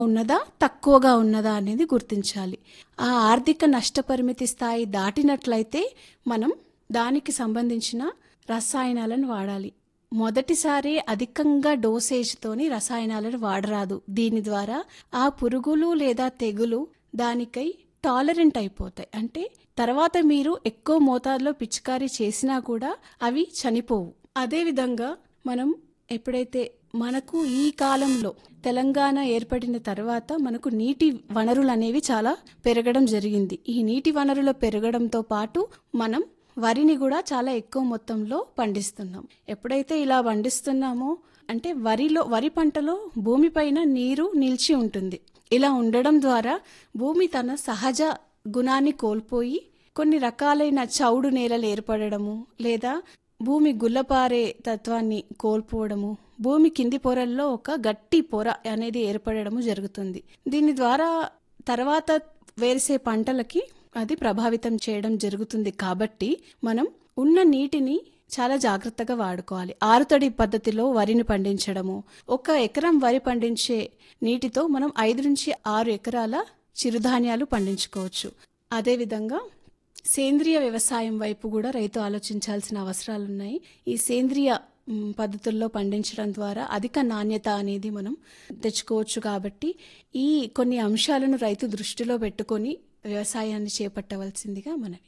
ఉన్నదా తక్కువగా ఉన్నదా అనేది గుర్తించాలి ఆ ఆర్థిక నష్టపరిమితి స్థాయి దాటినట్లయితే మనం దానికి సంబంధించిన రసాయనాలను వాడాలి మొదటిసారి అధికంగా డోసేజ్తోని రసాయనాలను వాడరాదు దీని ద్వారా ఆ పురుగులు లేదా తెగులు దానికై టాలరెంట్ అయిపోతాయి అంటే తర్వాత మీరు ఎక్కువ మోతాదులో పిచికారీ చేసినా కూడా అవి చనిపోవు అదేవిధంగా మనం ఎప్పుడైతే మనకు ఈ కాలంలో తెలంగాణ ఏర్పడిన తర్వాత మనకు నీటి వనరులు అనేవి చాలా పెరగడం జరిగింది ఈ నీటి వనరుల పెరగడంతో పాటు మనం వరిని కూడా చాలా ఎక్కువ మొత్తంలో పండిస్తున్నాం ఎప్పుడైతే ఇలా పండిస్తున్నామో అంటే వరిలో వరి పంటలో భూమిపైన నీరు నిలిచి ఉంటుంది ఇలా ఉండడం ద్వారా భూమి తన సహజ గుణాన్ని కోల్పోయి కొన్ని రకాలైన చౌడు నేలలు ఏర్పడము లేదా భూమి గుల్లపారే తత్వాన్ని కోల్పోవడము భూమి కింది పొరల్లో ఒక గట్టి పొర అనేది ఏర్పడము జరుగుతుంది దీని ద్వారా తర్వాత వేసే పంటలకి అది ప్రభావితం చేయడం జరుగుతుంది కాబట్టి మనం ఉన్న నీటిని చాలా జాగ్రత్తగా వాడుకోవాలి ఆరుతడి పద్ధతిలో వరిని పండించడము ఒక ఎకరం వరి పండించే నీటితో మనం ఐదు నుంచి ఆరు ఎకరాల చిరుధాన్యాలు పండించుకోవచ్చు అదేవిధంగా సేంద్రియ వ్యవసాయం వైపు కూడా రైతు ఆలోచించాల్సిన అవసరాలు ఉన్నాయి ఈ సేంద్రియ మ్, పద్ధతుల్లో పండించడం ద్వారా అధిక నాణ్యత అనేది మనం తెచ్చుకోవచ్చు కాబట్టి ఈ కొన్ని అంశాలను రైతు దృష్టిలో పెట్టుకొని వ్యవసాయాన్ని చేపట్టవలసిందిగా మనవి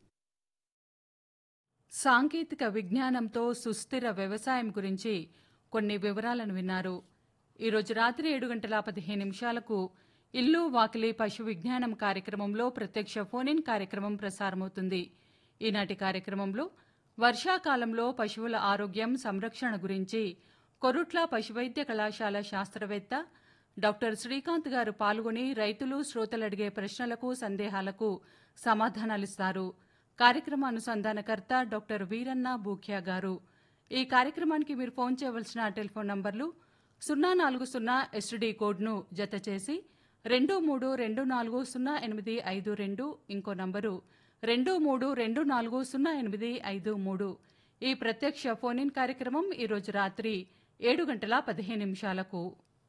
సాంకేతిక విజ్ఞానంతో సుస్థిర వ్యవసాయం గురించి కొన్ని వివరాలను విన్నారు ఈరోజు రాత్రి ఏడు గంటల పదిహేను నిమిషాలకు ఇల్లు వాకిలి పశు విజ్ఞానం కార్యక్రమంలో ప్రత్యక్ష ఫోన్ కార్యక్రమం ప్రసారమవుతుంది ఈనాటి కార్యక్రమంలో వర్షాకాలంలో పశువుల ఆరోగ్యం సంరక్షణ గురించి కొరుట్ల పశువైద్య కళాశాల శాస్త్రవేత్త డాక్టర్ శ్రీకాంత్ గారు పాల్గొని రైతులు శ్రోతలు అడిగే ప్రశ్నలకు సందేహాలకు సమాధానాలిస్తారు కార్యక్రమ అనుసంధానకర్త డాక్టర్ వీరన్న బూఖ్యా గారు ఈ కార్యక్రమానికి మీరు ఫోన్ చేయవలసిన టెలిఫోన్ నంబర్లు సున్నా నాలుగు సున్నా ఎస్టీడీ కోడ్ను జత చేసి రెండు మూడు రెండు నాలుగు సున్నా ఎనిమిది ఐదు రెండు ఇంకో నంబరు రెండు మూడు రెండు నాలుగు సున్నా ఎనిమిది ఐదు మూడు ఈ ప్రత్యక్ష ఫోన్ ఇన్ కార్యక్రమం ఈరోజు రాత్రి ఏడు గంటల పదిహేను నిమిషాలకు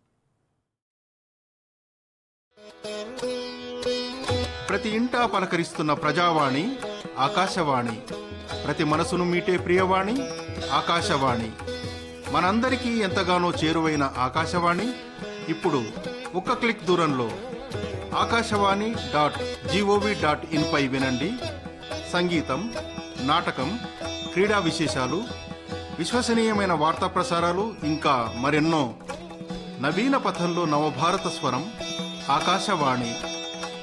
ప్రతి ఇంటా పలకరిస్తున్న ప్రజావాణి ఆకాశవాణి ప్రతి మనసును మీటే ప్రియవాణి ఆకాశవాణి మనందరికీ ఎంతగానో చేరువైన ఆకాశవాణి ఇప్పుడు ఒక్క క్లిక్ దూరంలో ఆకాశవాణి డాట్ జీఓవి డాట్ ఇన్పై వినండి సంగీతం నాటకం క్రీడా విశేషాలు విశ్వసనీయమైన వార్తా ప్రసారాలు ఇంకా మరెన్నో నవీన పథంలో నవభారత స్వరం ఆకాశవాణి